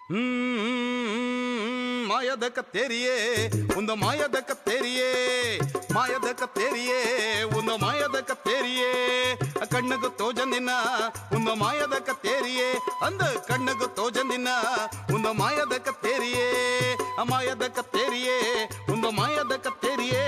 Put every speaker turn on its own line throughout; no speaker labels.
ಹ್ಮ್ ಮಾಯದ ಕತ್ತೇರಿಯೇ ಒಂದು ಮಾಯದ ಕತ್ತೇರಿಯೇ ಮಾಯದ ಕತ್ತೇರಿಯೇ ಒಂದು ಮಾಯದ ಕತ್ತೇರಿಯೇ ಕಣ್ಣಗು ತೋಜನಿನ ಒಂದು ಮಾಯದ ಕತ್ತೇರಿಯೇ ಅಂದ ಕಣ್ಣಗು ತೋಜನಿನ ಒಂದು ಮಾಯದ ಕತ್ತೇರಿಯೇ ಆ ಮಾಯದ ಕತ್ತೇರಿಯೇ ಒಂದು ಮಾಯದ ಕತ್ತೇರಿಯೇ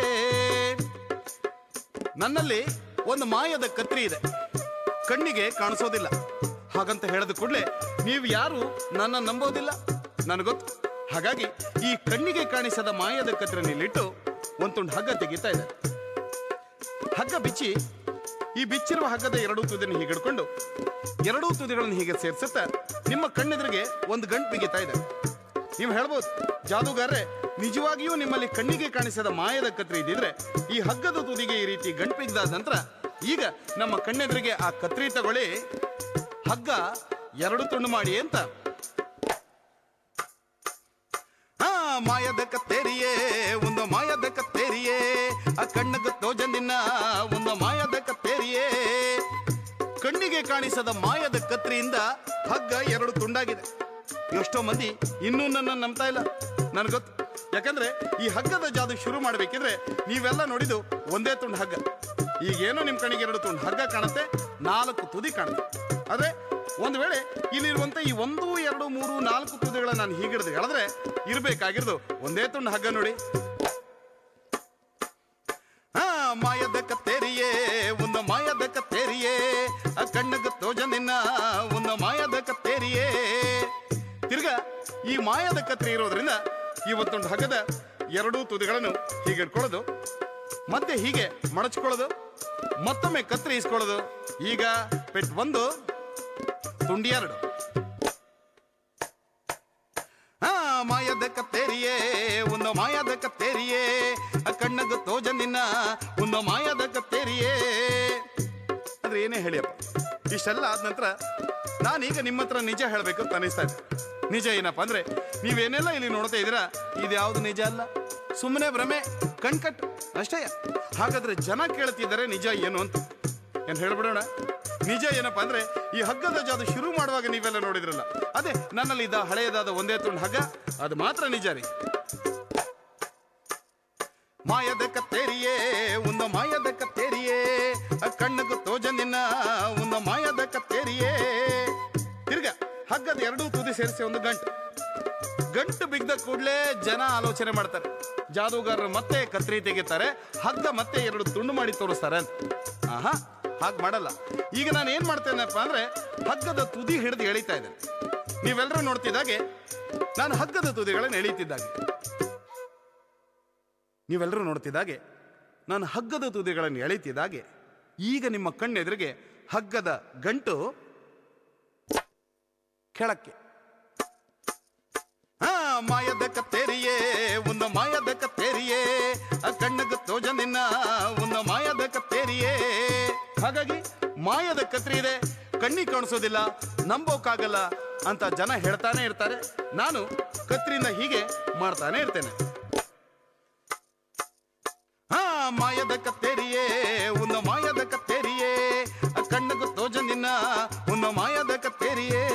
ನನ್ನಲ್ಲಿ ಒಂದು ಮಾಯದ ಕತ್ರಿ ಇದೆ ಕಣ್ಣಿಗೆ ಕಾಣಿಸೋದಿಲ್ಲ ಹಾಗಂತ ಹೇಳಿದ ಕೂಡಲೇ ನೀವು ಯಾರು ನನ್ನ ನಂಬೋದಿಲ್ಲ ನನಗೊತ್ತು ಹಾಗಾಗಿ ಈ ಕಣ್ಣಿಗೆ ಕಾಣಿಸದ ಮಾಯದ ಕತ್ರಿನಲ್ಲಿಟ್ಟು ಒಂದು ತುಂಡು ಹಗ್ಗ ತೆಗಿತಾ ಇದೆ ಹಗ್ಗ ಬಿಚ್ಚಿ ಈ ಬಿಚ್ಚಿರುವ ಹಗ್ಗದ ಎರಡೂ ತುದಿಯನ್ನು ಹೀಗೆ ಹಿಡ್ಕೊಂಡು ಎರಡೂ ತುದಿಗಳನ್ನು ಹೀಗೆ ಸೇರಿಸುತ್ತಾ ನಿಮ್ಮ ಕಣ್ಣೆದುರಿಗೆ ಒಂದು ಗಂಟು ಬಿಗಿತಾ ಇದೆ ನೀವು ಹೇಳ್ಬೋದು ಜಾದೂಗಾರ್ರೆ ನಿಜವಾಗಿಯೂ ನಿಮ್ಮಲ್ಲಿ ಕಣ್ಣಿಗೆ ಕಾಣಿಸದ ಮಾಯದ ಕತ್ರಿ ಇದ್ದಿದ್ರೆ ಈ ಹಗ್ಗದ ತುದಿಗೆ ಈ ರೀತಿ ಗಂಟು ಬಿಗಿದಾದ ನಂತರ ಈಗ ನಮ್ಮ ಕಣ್ಣೆದುರಿಗೆ ಆ ಕತ್ರಿ ತಗೊಳ್ಳಿ ಹಗ್ಗ ಎರಡು ತುಂಡು ಮಾಡಿ ಅಂತ ಆ ಮಾಯದ ಕತ್ತೇರಿಯೇ ಒಂದು ಮಾಯದ ಕತ್ತೇರಿಯೇ ಆ ಕಣ್ಣಗ ತೋಜನಿನ ಒಂದು ಮಾಯದ ಕತ್ತೇರಿಯೇ ಕಣ್ಣಿಗೆ ಕಾಣಿಸದ ಮಾಯದ ಕತ್ರಿಯಿಂದ ಹಗ್ಗ ಎರಡು ತುಂಡಾಗಿದೆ ಎಷ್ಟೋ ಮಂದಿ ಇನ್ನೂ ನನ್ನ ನಂಬ್ತಾ ಇಲ್ಲ ನನಗೊತ್ತು ಯಾಕಂದ್ರೆ ಈ ಹಗ್ಗದ ಜಾದು ಶುರು ಮಾಡಬೇಕಿದ್ರೆ ನೀವೆಲ್ಲ ನೋಡಿದ್ದು ಒಂದೇ ತುಂಡು ಹಗ್ಗ ಈಗೇನೋ ನಿಮ್ಮ ಕಣ್ಣಿಗೆ ಎರಡು ತುಂಡು ಹಗ್ಗ ಕಾಣುತ್ತೆ ನಾಲ್ಕು ತುದಿ ಕಾಣುತ್ತೆ ಆದ್ರೆ ಒಂದು ವೇಳೆ ಇಲ್ಲಿರುವಂತ ಈ ಒಂದು ಎರಡು ಮೂರು ನಾಲ್ಕು ತುದಿಗಳ ನಾನು ಹೀಗಿಡ್ದು ಹೇಳಿದ್ರೆ ಇರಬೇಕಾಗಿರೋದು ಒಂದೇ ತುಂಡು ಹಗ್ಗ ನೋಡಿ ಆ ಮಾಯದ ಕತ್ತೇರಿಯೇ ಒಂದು ಮಾಯದ ಕತ್ತೇರಿಯೇ ಆ ಕಣ್ಣಗ ತೋಜನಿನ ಒಂದು ಮಾಯದ ಕತ್ತೇರಿಯೇ ತಿರ್ಗ ಈ ಮಾಯದ ಕತ್ರಿ ಇರೋದ್ರಿಂದ ಇವತ್ತೊಂದು ಹಗ್ಗದ ಎರಡೂ ತುದಿಗಳನ್ನು ಹೀಗೆ ಇಟ್ಕೊಳ್ಳೋದು ಮತ್ತೆ ಹೀಗೆ ಮಡಚ್ಕೊಳ್ಳೋದು ಮತ್ತೊಮ್ಮೆ ಕತ್ರಿ ಇಸ್ಕೊಳ್ಳೋದು ಈಗ ಪೆಟ್ ಒಂದು ತುಂಡಿ ಎರಡು ಆ ಮಾಯದ ಕತ್ತೇರಿಯೇ ಒಂದು ಮಾಯದ ಕತ್ತೇರಿಯೇ ಆ ಕಣ್ಣಗ ತೋಜನಿನ ಒಂದು ಮಾಯದ ಕತ್ತೇರಿಯೇ ಅಂದ್ರೆ ಏನೇ ಹೇಳಿಯಪ್ಪ ಇಷ್ಟೆಲ್ಲ ಆದ ನಂತರ ನಾನೀಗ ನಿಮ್ಮ ಹತ್ರ ನಿಜ ಹೇಳಬೇಕು ಅಂತ ಅನಿಸ್ತಾ ಇದೆ ನಿಜ ಏನಪ್ಪ ಅಂದ್ರೆ ನೀವೇನೆಲ್ಲ ಇಲ್ಲಿ ನೋಡ್ತಾ ಇದ್ದೀರಾ ಇದ್ಯಾವುದು ನಿಜ ಅಲ್ಲ ಸುಮ್ಮನೆ ಭ್ರಮೆ ಕಣ್ಕಟ್ಟು ಅಷ್ಟೇ ಹಾಗಾದ್ರೆ ಜನ ಕೇಳ್ತಿದ್ದಾರೆ ನಿಜ ಏನು ಅಂತ ಏನ್ ಹೇಳ್ಬಿಡೋಣ ನಿಜ ಏನಪ್ಪಾ ಅಂದ್ರೆ ಈ ಹಗ್ಗದ ಜಾದು ಶುರು ಮಾಡುವಾಗ ನೀವೆಲ್ಲ ನೋಡಿದ್ರಲ್ಲ ಅದೇ ನನ್ನಲ್ಲಿ ಇದ್ದ ಹಳೆಯದಾದ ಒಂದೇ ತುಂಡು ಹಗ್ಗ ಅದು ಮಾತ್ರ ನಿಜ ರೀ ಮಾಯದ ಕತ್ತೇರಿಯೇ ಒಂದು ಮಾಯದ ಕತ್ತೇರಿಯೇ ಆ ಕಣ್ಣಗು ತೋಜನಿನ ಒಂದು ಮಾಯದ ಕತ್ತೇರಿಯೇ ತಿರ್ಗ ಹಗ್ಗದ ಎರಡೂ ತುದಿ ಸೇರಿಸಿ ಒಂದು ಗಂಟು ಗಂಟು ಬಿಗ್ದ ಕೂಡಲೇ ಜನ ಆಲೋಚನೆ ಮಾಡ್ತಾರೆ ಜಾದೂಗಾರರು ಮತ್ತೆ ಕತ್ರಿ ತೆಗಿತಾರೆ ಹಗ್ಗ ಮತ್ತೆ ಎರಡು ತುಂಡು ಮಾಡಿ ತೋರಿಸ್ತಾರೆ ಅಂತ ಆಹಾ ಹಾಗೆ ಮಾಡಲ್ಲ ಈಗ ನಾನು ಏನ್ ಮಾಡ್ತೇನಪ್ಪ ಅಂದ್ರೆ ಹಗ್ಗದ ತುದಿ ಹಿಡಿದು ಎಳಿತಾ ಇದ್ದೇನೆ ನೀವೆಲ್ಲರೂ ನೋಡ್ತಿದ್ದಾಗೆ ನಾನು ಹಗ್ಗದ ತುದಿಗಳನ್ನು ಎಳೀತಿದ್ದಾಗೆ ನೀವೆಲ್ಲರೂ ನೋಡ್ತಿದ್ದಾಗೆ ನಾನು ಹಗ್ಗದ ತುದಿಗಳನ್ನು ಎಳೀತಿದ್ದಾಗೆ ಈಗ ನಿಮ್ಮ ಕಣ್ಣೆದುರಿಗೆ ಹಗ್ಗದ ಗಂಟು ಕೆಳಕ್ಕೆ ಆ ಮಾಯದ ಕತ್ತೇರಿಯೇ ಒಂದು ಮಾಯದ ಕತ್ತೇರಿಯೇ ಆ ಕಣ್ಣಗ ತೋಜನಿನ ಒಂದು ಮಾಯದ ಕತ್ತೇರಿಯೇ ಹಾಗಾಗಿ ಮಾಯದ ಕತ್ರಿ ಇದೆ ಕಣ್ಣಿಗೆ ಕಾಣಿಸೋದಿಲ್ಲ ನಂಬೋಕ್ಕಾಗಲ್ಲ ಅಂತ ಜನ ಹೇಳ್ತಾನೆ ಇರ್ತಾರೆ ನಾನು ಕತ್ರಿಯಿಂದ ಹೀಗೆ ಮಾಡ್ತಾನೆ ಇರ್ತೇನೆ ಆ ಮಾಯದ ಕತ್ತೇರಿಯೇ ಒಂದು ಮಾಯದ ಕತ್ತೇರಿಯೇ ಆ ಕಣ್ಣಗು ತೋಜನಿನ ಒಂದು ಮಾಯದ ಕತ್ತೇರಿಯೇ